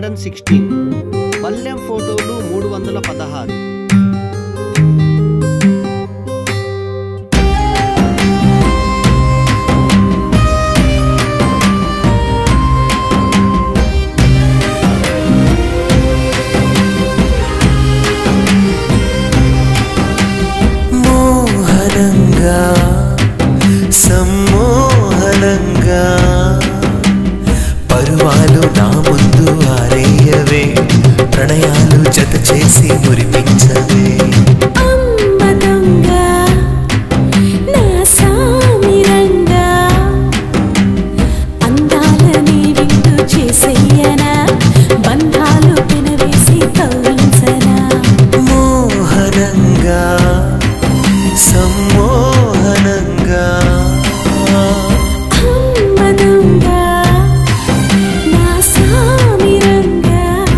Hundred and sixteen పల్లెం ఫోటోలు మూడు వందల పదహారు మోహనంగా సమ్మోహనంగా పరువాలు నా ముందు ఆరేయవే ప్రణయాలు జత చేసి మురిపించవే అమ్మదంగా నా సామిరంగా అందాలని విందు చేసేయనా బంధాలు పెనవేసి కవ్వించనా మోహనంగా సమ్మోహనంగా అమ్మదంగా నా సామిరంగా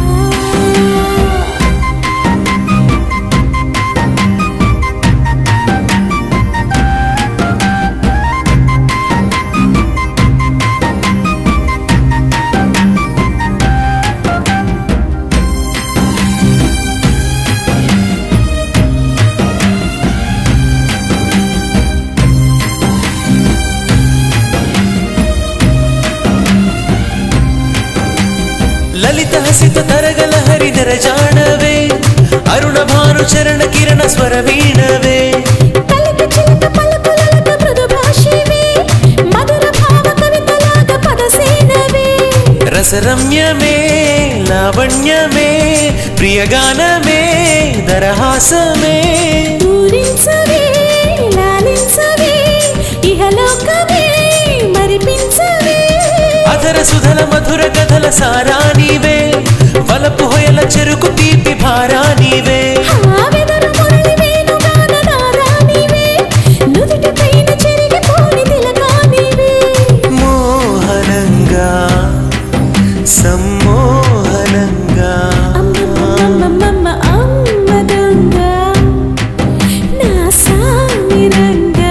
లలిత హసిత తరగల హరిధర జానవే అరుణ భాను చరణ కిరణ స్వర వీణవే పలుకు చిలుక పలుకులలక మృదు భాషివే మధుర భావ కవితలాగ పదసేనవే రసరమ్యమే లావణ్యమే ప్రియగానమే దరహాసమే పూరించవే లాలించవే ఇహలోకమే మరిపించవే అధర సుధల మధుర కథల సారానివే వలపు హొయల చెరుకు తీపి భారానివే ఆవెదరు మురళి వేణుగాన నాదానివే నుదుటి పైన చెరిగిపోని తిలకానివే మోహనంగా సమ్మోహనంగా అమ్మమ్మమ్మమ్మ అమ్మదంగా నా సామిరంగా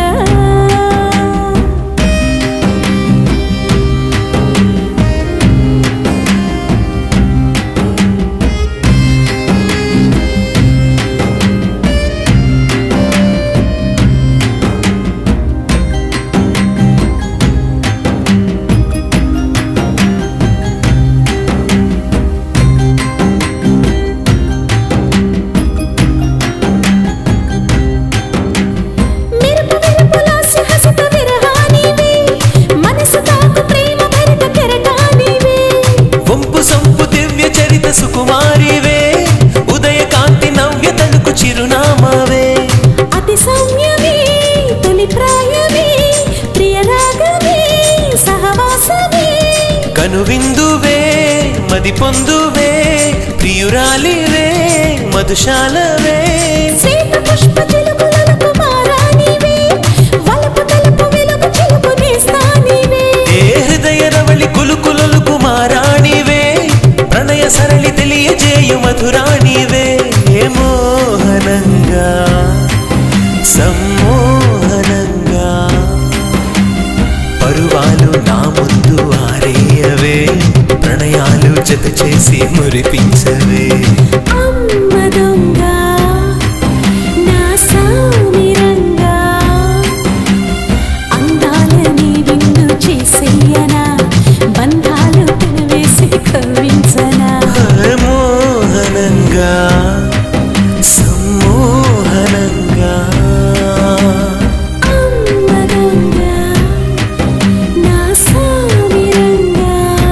మెరుపు మెరుపులాసి హసిత విరహానివే మనసు తాకు ప్రేమ భరిత కెరటానివే వంపు సంపు దివ్య చరిత సుకుమారివే ఉదయ కాంతి నవ్య తణుకు చిరునామావే అతి సౌమ్యమే తొలి ప్రాయమే ప్రియ రాగమే సహవాసమే కనువిందువే మది పొందువే ప్రియురాలివే మధుశాలవే శ్వేత పుష్ప చిలుకులకు మారానివే వలపు తలుపు వెలుగు చిలుకు నేస్తానివే ఏ హృదయ రవళి కులుకులలు కుమారాణివే ప్రణయ సరళి తెలియజేయు మధురాణివే ఏ మోహనంగా సమ్మోహనంగా పరువాలు నా ముందు ఆరేయవే ప్రణయాలు జత చేసి మురిపించవే అమ్మ దొంగ నా సామిరంగా అందాలని విందు చేసేయనా బంధాలు పెనవేసి కవ్వించనా మోహనంగా సమ్మోహనంగా అమ్మ దొంగ నా సామిరంగా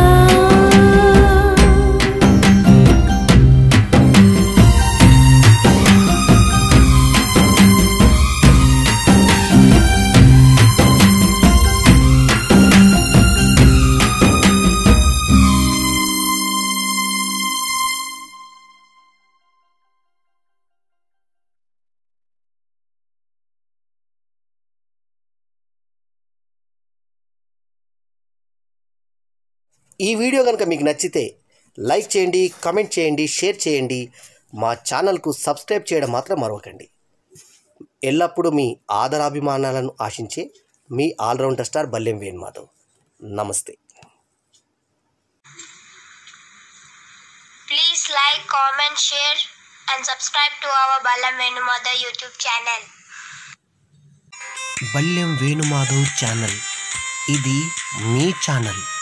ఈ వీడియో కనుక మీకు నచ్చితే లైక్ చేయండి కామెంట్ చేయండి షేర్ చేయండి మా ఛానల్కు సబ్స్క్రైబ్ చేయడం మాత్రం మరవకండి ఎల్లప్పుడూ మీ ఆదరాభిమానాలను ఆశించే మీ all rounder star Ballem Venumadhav namaste Please like, comment, share, and subscribe to our Balam Venumada YouTube channel. Balyam Venumadhav channel ఇది మీ ఛానల్